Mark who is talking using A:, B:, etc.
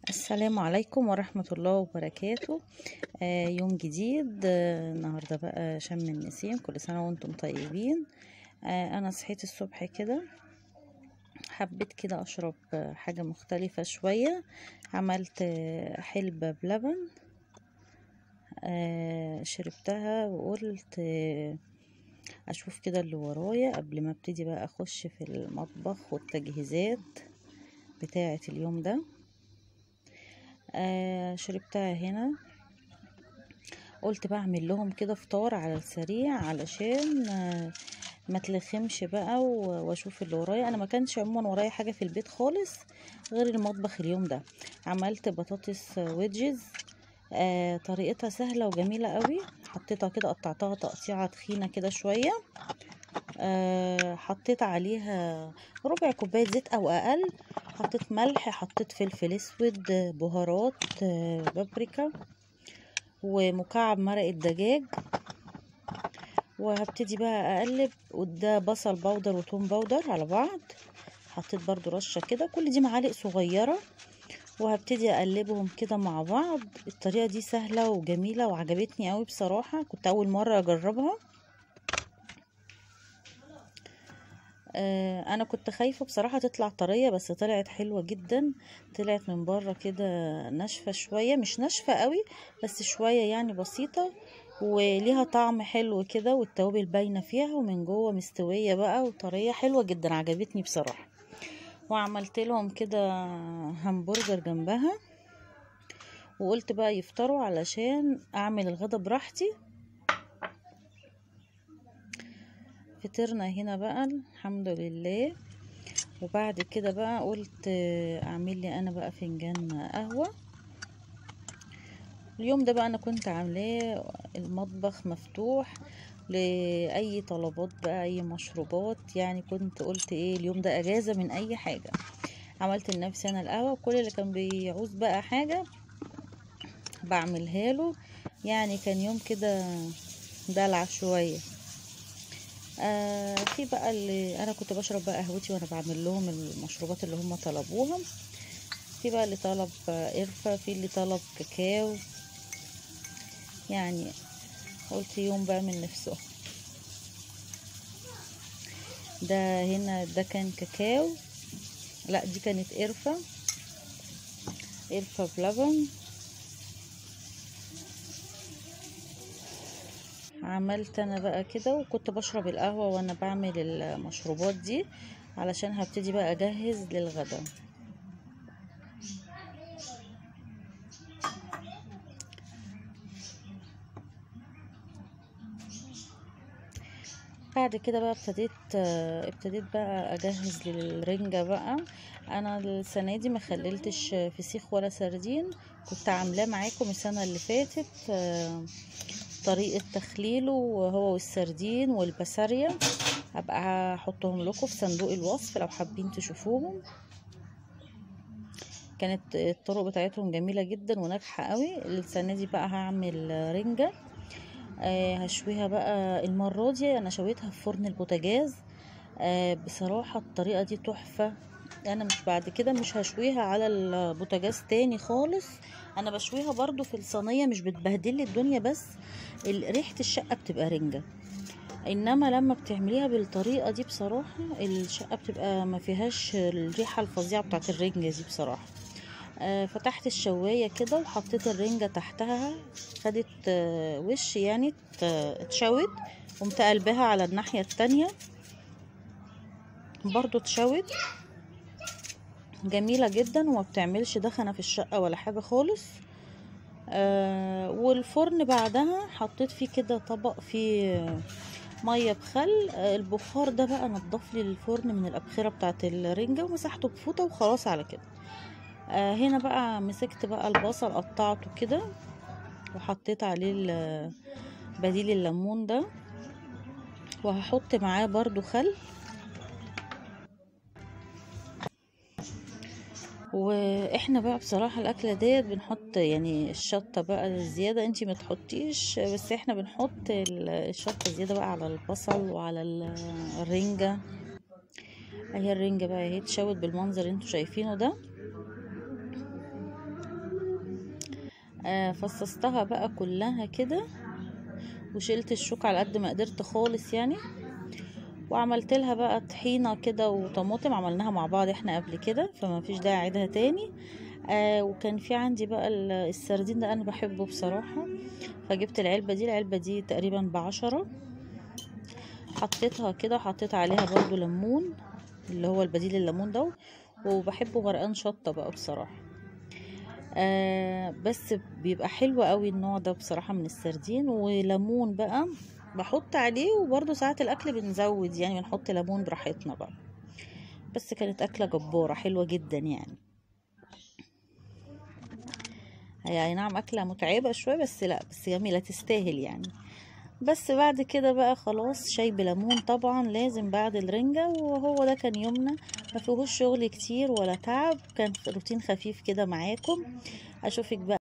A: السلام عليكم ورحمة الله وبركاته آه يوم جديد آه النهاردة بقى شم النسيم كل سنة وانتم طيبين آه أنا صحيت الصبح كده حبيت كده أشرب آه حاجة مختلفة شوية عملت آه حلبة بلبن آه شربتها وقلت آه أشوف كده اللي ورايا قبل ما ابتدي بقى أخش في المطبخ والتجهيزات بتاعة اليوم ده آه شربتها هنا قلت بعمل لهم كده فطار على السريع علشان آه ما تلخمش بقى واشوف اللي ورايا انا ما كانش عموما ورايا حاجه في البيت خالص غير المطبخ اليوم ده عملت بطاطس ويدجز آه طريقتها سهله وجميله قوي حطيتها كده قطعتها تقطيعه تخينه كده شويه آه حطيت عليها ربع كوبايه زيت او اقل حطيت ملح حطيت فلفل اسود بهارات بابريكا ومكعب مرق الدجاج وهبتدي بقى اقلب وده بصل بودر وتوم بودر على بعض حطيت برضو رشه كده كل دي معالق صغيره وهبتدي اقلبهم كده مع بعض الطريقه دي سهله وجميله وعجبتني قوي بصراحه كنت اول مره اجربها انا كنت خايفه بصراحه تطلع طريه بس طلعت حلوه جدا طلعت من بره كده ناشفه شويه مش ناشفه قوي بس شويه يعني بسيطه وليها طعم حلو كده والتوابل باينه فيها ومن جوه مستويه بقى وطريه حلوه جدا عجبتني بصراحه وعملت لهم كده همبرجر جنبها وقلت بقى يفطروا علشان اعمل الغدا براحتي فطرنا هنا بقى الحمد لله وبعد كده بقى قلت اعمل لي انا بقى فنجان قهوه اليوم ده بقى انا كنت عاملاه المطبخ مفتوح لاي طلبات بقى اي مشروبات يعني كنت قلت ايه اليوم ده اجازه من اي حاجه عملت لنفسي انا القهوه وكل اللي كان بيعوز بقى حاجه بعملها له يعني كان يوم كده دلع شويه آه في بقى اللي انا كنت بشرب بقى قهوتي وانا بعمل لهم المشروبات اللي هم طلبوها في بقى اللي طلب قرفه في اللي طلب كاكاو يعني قلت يوم بقى من نفسه ده هنا ده كان كاكاو لا دي كانت قرفه قرفه بلبن عملت انا بقى كده وكنت بشرب القهوة وانا بعمل المشروبات دي علشان هبتدي بقى اجهز للغدا بعد كده بقى ابتديت ابتديت بقى اجهز للرنجة بقى انا السنة دي ما خللتش فسيخ ولا سردين كنت عاملاه معاكم السنة اللي فاتت طريقة تخليله وهو والسردين والبسارية هبقى هحطهم لكم في صندوق الوصف لو حابين تشوفوهم كانت الطرق بتاعتهم جميلة جدا وناجحة قوي السنة دي بقى هعمل رنجة آه هشويها بقى المرة دي انا شويتها في فرن البوتاجاز آه بصراحة الطريقة دي تحفة انا مش بعد كده مش هشويها على البوتاجاز تاني خالص انا بشويها برضو في الصينيه مش بتبهدل الدنيا بس ريحه الشقه بتبقى رنجه انما لما بتعمليها بالطريقه دي بصراحه الشقه بتبقى ما فيهاش الريحه الفظيعه بتاعت الرنجه دي بصراحه آه فتحت الشوايه كده وحطيت الرنجه تحتها خدت آه وش يعني اتشوت قمت قلبها على الناحيه التانية برضو اتشوت جميلة جدا وما بتعملش دخنة في الشقة ولا حاجة خالص آه والفرن بعدها حطيت فيه كده طبق فيه مية بخل آه البخار ده بقى نضف لي الفرن من الأبخرة بتاعت الرنجة ومسحته بفوطة وخلاص على كده آه هنا بقى مسكت بقى البصل قطعته كده وحطيت عليه بديل الليمون ده وهحط معاه برضو خل واحنا بقى بصراحه الاكله ديت بنحط يعني الشطه بقى زياده انتي ما تحطيش بس احنا بنحط الشطه زياده بقى على البصل وعلى الرنجه اهي الرنجه بقى اهي اتشوت بالمنظر اللي انتوا شايفينه ده آه فصصتها بقى كلها كده وشلت الشوك على قد ما قدرت خالص يعني وعملت لها بقى طحينه كده وطماطم عملناها مع بعض احنا قبل كده فما فيش داعي اعيدها تاني آه وكان في عندي بقى السردين ده انا بحبه بصراحه فجبت العلبه دي العلبه دي تقريبا بعشرة حطيتها كده وحطيت عليها برضو ليمون اللي هو البديل الليمون ده وبحبه غرقان شطه بقى بصراحه آه بس بيبقى حلو قوي النوع ده بصراحه من السردين وليمون بقى بحط عليه وبرضه ساعات الاكل بنزود يعني بنحط ليمون براحتنا بقى بس كانت اكله جباره حلوه جدا يعني هي اي نعم اكله متعبه شويه بس لا بس جميله تستاهل يعني بس بعد كده بقى خلاص شاي بليمون طبعا لازم بعد الرنجة وهو ده كان يومنا ما فيهوش شغل كتير ولا تعب كان روتين خفيف كده معاكم اشوفك بقى